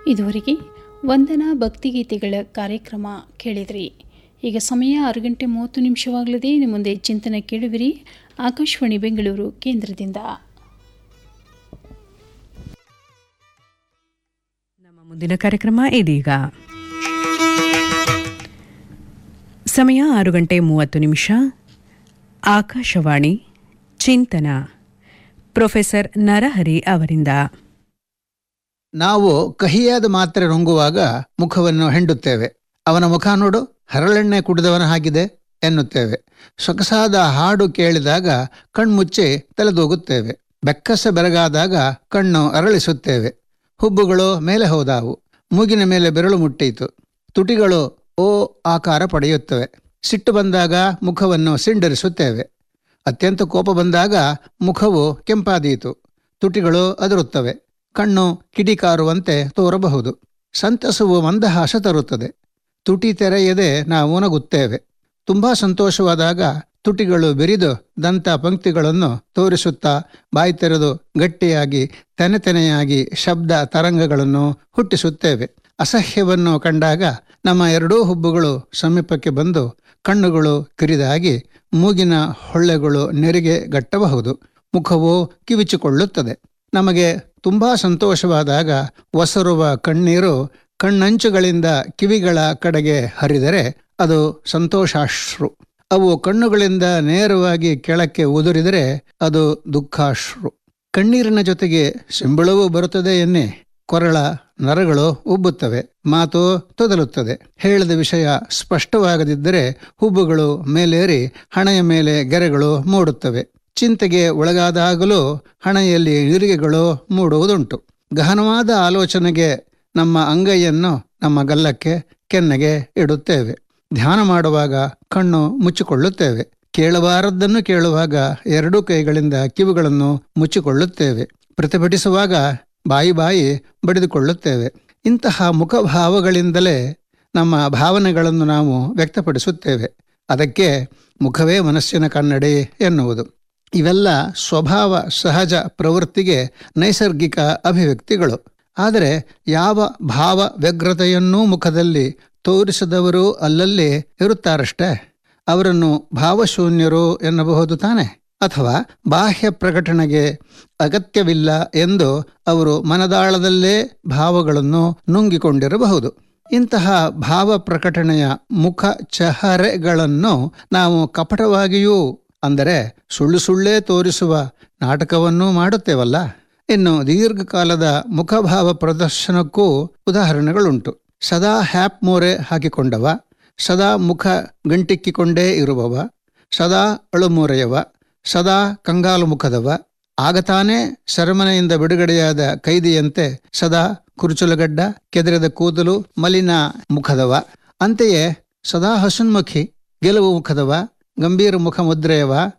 ಇದುವರೆಗೆ ವಂದನಾ ಭಕ್ತಿಗೀತೆಗಳ ಕಾರ್ಯಕ್ರಮ ಕೇಳಿದ್ರಿ ಈಗ ಸಮಯ ಆರು ಗಂಟೆ ಮೂವತ್ತು ನಿಮಿಷವಾಗಲಿದೆ ಇನ್ನು ಮುಂದೆ ಚಿಂತನೆ ಕೇಳುವಿರಿ ಆಕಾಶವಾಣಿ ಬೆಂಗಳೂರು ಕೇಂದ್ರದಿಂದ ನಮ್ಮ ಮುಂದಿನ ಕಾರ್ಯಕ್ರಮ ಇದೀಗ ಸಮಯ ಆರು ಗಂಟೆ ಮೂವತ್ತು ನಿಮಿಷ ಆಕಾಶವಾಣಿ ಚಿಂತನ ಪ್ರೊಫೆಸರ್ ನರಹರಿ ಅವರಿಂದ ನಾವು ಕಹಿಯಾದ ಮಾತ್ರೆ ನುಂಗುವಾಗ ಮುಖವನ್ನು ಹೆಂಡುತ್ತೇವೆ ಅವನ ಮುಖ ನೋಡು ಹರಳೆಣ್ಣೆ ಕುಡಿದವನ ಹಾಗಿದೆ ಎನ್ನುತ್ತೇವೆ ಸೊಗಸಾದ ಹಾಡು ಕೇಳಿದಾಗ ಕಣ್ಮುಚ್ಚಿ ತಲೆದೂಗುತ್ತೇವೆ ಬೆಕ್ಕಸ ಬೆರಗಾದಾಗ ಕಣ್ಣು ಅರಳಿಸುತ್ತೇವೆ ಹುಬ್ಬುಗಳು ಮೇಲೆ ಹೋದಾವು ಮೂಗಿನ ಮೇಲೆ ಬೆರಳು ಮುಟ್ಟೀತು ತುಟಿಗಳು ಓ ಆಕಾರ ಪಡೆಯುತ್ತವೆ ಸಿಟ್ಟು ಬಂದಾಗ ಮುಖವನ್ನು ಸಿಂಡರಿಸುತ್ತೇವೆ ಅತ್ಯಂತ ಕೋಪ ಬಂದಾಗ ಮುಖವು ಕೆಂಪಾದೀತು ತುಟಿಗಳು ಅದರುತ್ತವೆ ಕಣ್ಣು ಕಿಡಿಕಾರುವಂತೆ ತೋರಬಹುದು ಸಂತಸವು ಮಂದಹಾಸ ತರುತ್ತದೆ ತುಟಿ ತೆರೆಯದೆ ನಾವು ನಗುತ್ತೇವೆ ತುಂಬಾ ಸಂತೋಷವಾದಾಗ ತುಟಿಗಳು ಬೆರಿದು ದಂತ ಪಂಕ್ತಿಗಳನ್ನು ತೋರಿಸುತ್ತಾ ಬಾಯಿ ತೆರೆದು ಗಟ್ಟಿಯಾಗಿ ತೆನೆತೆನೆಯಾಗಿ ಶಬ್ದ ತರಂಗಗಳನ್ನು ಹುಟ್ಟಿಸುತ್ತೇವೆ ಅಸಹ್ಯವನ್ನು ಕಂಡಾಗ ನಮ್ಮ ಎರಡೂ ಹುಬ್ಬುಗಳು ಸಮೀಪಕ್ಕೆ ಬಂದು ಕಣ್ಣುಗಳು ಕಿರಿದಾಗಿ ಮೂಗಿನ ಹೊಳ್ಳೆಗಳು ನೆರಿಗೆ ಗಟ್ಟಬಹುದು ಮುಖವು ಕಿವಿಚಿಕೊಳ್ಳುತ್ತದೆ ನಮಗೆ ತುಂಬಾ ಸಂತೋಷವಾದಾಗ ಒಸರುವ ಕಣ್ಣೀರು ಕಣ್ಣಂಚುಗಳಿಂದ ಕಿವಿಗಳ ಕಡೆಗೆ ಹರಿದರೆ ಅದು ಸಂತೋಷಾಶ್ರು ಅವು ಕಣ್ಣುಗಳಿಂದ ನೇರವಾಗಿ ಕೆಳಕ್ಕೆ ಉದುರಿದರೆ ಅದು ದುಃಖಾಶ್ರು ಕಣ್ಣೀರಿನ ಜೊತೆಗೆ ಸಿಂಬಳವೂ ಬರುತ್ತದೆ ಎನ್ನೆ ಕೊರಳ ನರಗಳು ಉಬ್ಬುತ್ತವೆ ಮಾತು ತೊದಲುತ್ತದೆ ಹೇಳಿದ ವಿಷಯ ಸ್ಪಷ್ಟವಾಗದಿದ್ದರೆ ಹುಬ್ಬುಗಳು ಮೇಲೇರಿ ಹಣೆಯ ಮೇಲೆ ಗೆರೆಗಳು ಮೂಡುತ್ತವೆ ಚಿಂತೆಗೆ ಒಳಗಾದಾಗಲೂ ಹಣೆಯಲ್ಲಿ ಇರಿಗೆಗಳು ಮೂಡುವುದುಂಟು ಗಹನವಾದ ಆಲೋಚನೆಗೆ ನಮ್ಮ ಅಂಗೈಯನ್ನು ನಮ್ಮ ಗಲ್ಲಕ್ಕೆ ಕೆನ್ನೆಗೆ ಇಡುತ್ತೇವೆ ಧ್ಯಾನ ಮಾಡುವಾಗ ಕಣ್ಣು ಮುಚ್ಚಿಕೊಳ್ಳುತ್ತೇವೆ ಕೇಳಬಾರದ್ದನ್ನು ಕೇಳುವಾಗ ಎರಡೂ ಕೈಗಳಿಂದ ಕಿವಿಗಳನ್ನು ಮುಚ್ಚಿಕೊಳ್ಳುತ್ತೇವೆ ಪ್ರತಿಭಟಿಸುವಾಗ ಬಾಯಿ ಬಾಯಿ ಬಡಿದುಕೊಳ್ಳುತ್ತೇವೆ ಇಂತಹ ಮುಖಭಾವಗಳಿಂದಲೇ ನಮ್ಮ ಭಾವನೆಗಳನ್ನು ನಾವು ವ್ಯಕ್ತಪಡಿಸುತ್ತೇವೆ ಅದಕ್ಕೆ ಮುಖವೇ ಮನಸ್ಸಿನ ಕನ್ನಡಿ ಎನ್ನುವುದು ಇವೆಲ್ಲ ಸ್ವಭಾವ ಸಹಜ ಪ್ರವೃತ್ತಿಗೆ ನೈಸರ್ಗಿಕ ಅಭಿವ್ಯಕ್ತಿಗಳು ಆದರೆ ಯಾವ ಭಾವ ವ್ಯಗ್ರತೆಯನ್ನೂ ಮುಖದಲ್ಲಿ ತೋರಿಸದವರು ಅಲ್ಲಲ್ಲಿ ಇರುತ್ತಾರಷ್ಟೇ ಅವರನ್ನು ಭಾವಶೂನ್ಯರು ಎನ್ನಬಹುದು ತಾನೆ ಅಥವಾ ಬಾಹ್ಯ ಪ್ರಕಟಣೆಗೆ ಅಗತ್ಯವಿಲ್ಲ ಎಂದು ಅವರು ಮನದಾಳದಲ್ಲೇ ಭಾವಗಳನ್ನು ನುಂಗಿಕೊಂಡಿರಬಹುದು ಇಂತಹ ಭಾವ ಪ್ರಕಟಣೆಯ ಮುಖ ಚಹರೆಗಳನ್ನು ನಾವು ಕಪಟವಾಗಿಯೂ ಅಂದರೆ ಸುಳ್ಳು ಸುಳ್ಳೇ ತೋರಿಸುವ ನಾಟಕವನ್ನೂ ಮಾಡುತ್ತೇವಲ್ಲ ಇನ್ನು ದೀರ್ಘಕಾಲದ ಮುಖಭಾವ ಪ್ರದರ್ಶನಕ್ಕೂ ಉದಾಹರಣೆಗಳುಂಟು ಸದಾ ಹ್ಯಾಪ್ ಮೋರೆ ಹಾಕಿಕೊಂಡವ ಸದಾ ಮುಖ ಗಂಟಿಕ್ಕಿಕೊಂಡೇ ಇರುವವ ಸದಾ ಅಳುಮೂರೆಯವ ಸದಾ ಕಂಗಾಲು ಮುಖದವ ಆಗತಾನೇ ಸೆರೆಮನೆಯಿಂದ ಬಿಡುಗಡೆಯಾದ ಕೈದಿಯಂತೆ ಸದಾ ಕುರುಚುಲಗಡ್ಡ ಕೆದರಿದ ಕೂದಲು ಮಲಿನ ಮುಖದವ ಅಂತೆಯೇ ಸದಾ ಹಸುನ್ಮುಖಿ ಗೆಲುವು ಮುಖದವ ಗಂಭೀರ ಮುಖ ಮುದ್ರೆಯವ